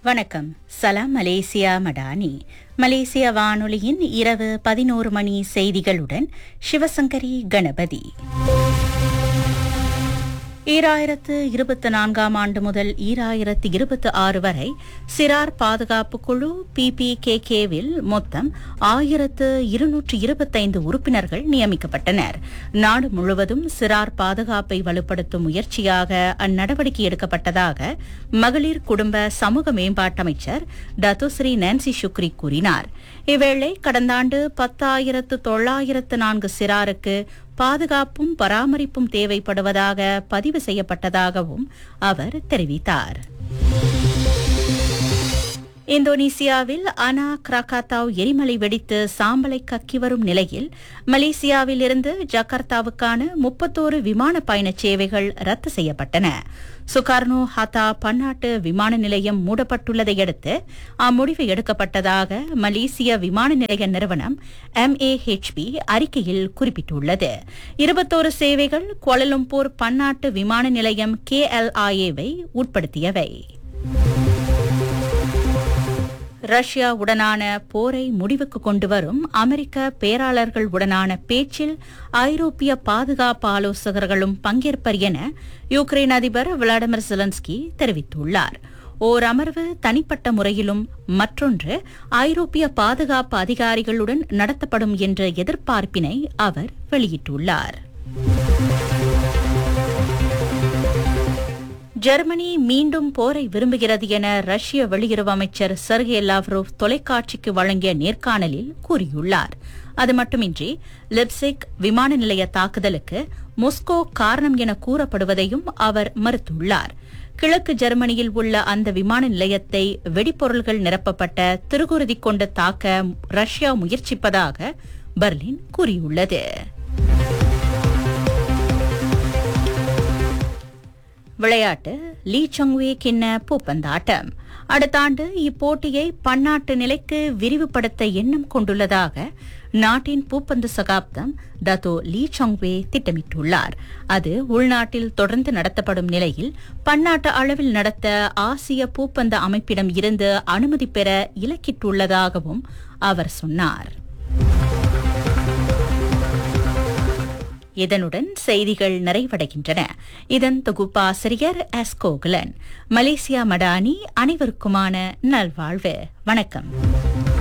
வணக்கம் சலாம் மலேசியா மடானி மலேசிய வானொலியின் இரவு பதினோரு மணி செய்திகளுடன் சிவசங்கரி கணபதி ஈராயிரத்து இருபத்தி நான்காம் ஆண்டு முதல் ஈராயிரத்து இருபத்தி ஆறு வரை சிறார் பாதுகாப்பு குழு பிபிகேகேவில் மொத்தம் ஆயிரத்து இருநூற்று இருபத்தைந்து உறுப்பினர்கள் நியமிக்கப்பட்டனர் நாடு முழுவதும் சிறார் பாதுகாப்பை வலுப்படுத்தும் முயற்சியாக அந்நடவடிக்கை எடுக்கப்பட்டதாக மகளிர் குடும்ப சமூக மேம்பாட்டு அமைச்சர் டத்துஸ்ரீ நான்சி சுக்ரி கூறினார் இவ்வேளை கடந்த ஆண்டு பத்தாயிரத்து தொள்ளாயிரத்து நான்கு சிறாருக்கு பாதுகாப்பும் பராமரிப்பும் தேவைப்படுவதாக பதிவு செய்யப்பட்டதாகவும் அவர் தெரிவித்தார் இந்தோனேசியாவில் அனா கிராகாத்தாவ் எரிமலை வெடித்து சாம்பலை கக்கி வரும் நிலையில் மலேசியாவில் இருந்து ஜகார்த்தாவுக்கான முப்பத்தோரு விமான பயணச் சேவைகள் ரத்து செய்யப்பட்டன சுகார்னோ ஹத்தா பன்னாட்டு விமான நிலையம் மூடப்பட்டுள்ளதை அடுத்து அம்முடிவு எடுக்கப்பட்டதாக மலேசிய விமான நிலைய நிறுவனம் எம்ஏஹெச்பி அறிக்கையில் குறிப்பிட்டுள்ளது இருபத்தோரு சேவைகள் கோலலம்பூர் பன்னாட்டு விமான நிலையம் கேஎல்ஐஏவை உட்படுத்தியவை ரஷ்யா உடனான போரை முடிவுக்கு கொண்டு வரும் அமெரிக்க பேராளர்கள் உடனான பேச்சில் ஐரோப்பிய பாதுகாப்பு ஆலோசகர்களும் பங்கேற்பர் என யுக்ரைன் அதிபர் விளாடிமிர் செலன்ஸ்கி தெரிவித்துள்ளார் ஓர் அமர்வு தனிப்பட்ட முறையிலும் மற்றொன்று ஐரோப்பிய பாதுகாப்பு அதிகாரிகளுடன் நடத்தப்படும் என்ற எதிர்பார்ப்பினை அவர் வெளியிட்டுள்ளார் ஜெர்மனி மீண்டும் போரை விரும்புகிறது என ரஷ்ய வெளியுறவு அமைச்சர் செர்கே லாவ்ரோவ் தொலைக்காட்சிக்கு வழங்கிய நேர்காணலில் கூறியுள்ளார் அது மட்டுமின்றி லிப்சிக் விமான நிலைய தாக்குதலுக்கு மொஸ்கோ காரணம் என கூறப்படுவதையும் அவர் மறுத்துள்ளார் கிழக்கு ஜெர்மனியில் உள்ள அந்த விமான நிலையத்தை வெடிப்பொருள்கள் நிரப்பப்பட்ட திருகுருதி கொண்டு தாக்க ரஷ்யா முயற்சிப்பதாக பர்லின் கூறியுள்ளது விளையாட்டு லீ சொங்வே கிண்ண பூப்பந்தாட்டம் அடுத்த ஆண்டு இப்போட்டியை பன்னாட்டு நிலைக்கு விரிவுபடுத்த எண்ணம் கொண்டுள்ளதாக நாட்டின் பூப்பந்து சகாப்தம் தத்தோ லீ சொங்வே திட்டமிட்டுள்ளார் அது உள்நாட்டில் தொடர்ந்து நடத்தப்படும் நிலையில் பன்னாட்டு அளவில் நடத்த ஆசிய பூப்பந்து அமைப்பிடம் இருந்து அனுமதி பெற இலக்கிட்டுள்ளதாகவும் அவர் சொன்னார் இதனுடன் செய்திகள் நிறைவடைகின்றன இதன் தொகுப்பாசிரியர் எஸ் கோகுலன் மலேசியா மடானி அனைவருக்குமான நல்வாழ்வு வணக்கம்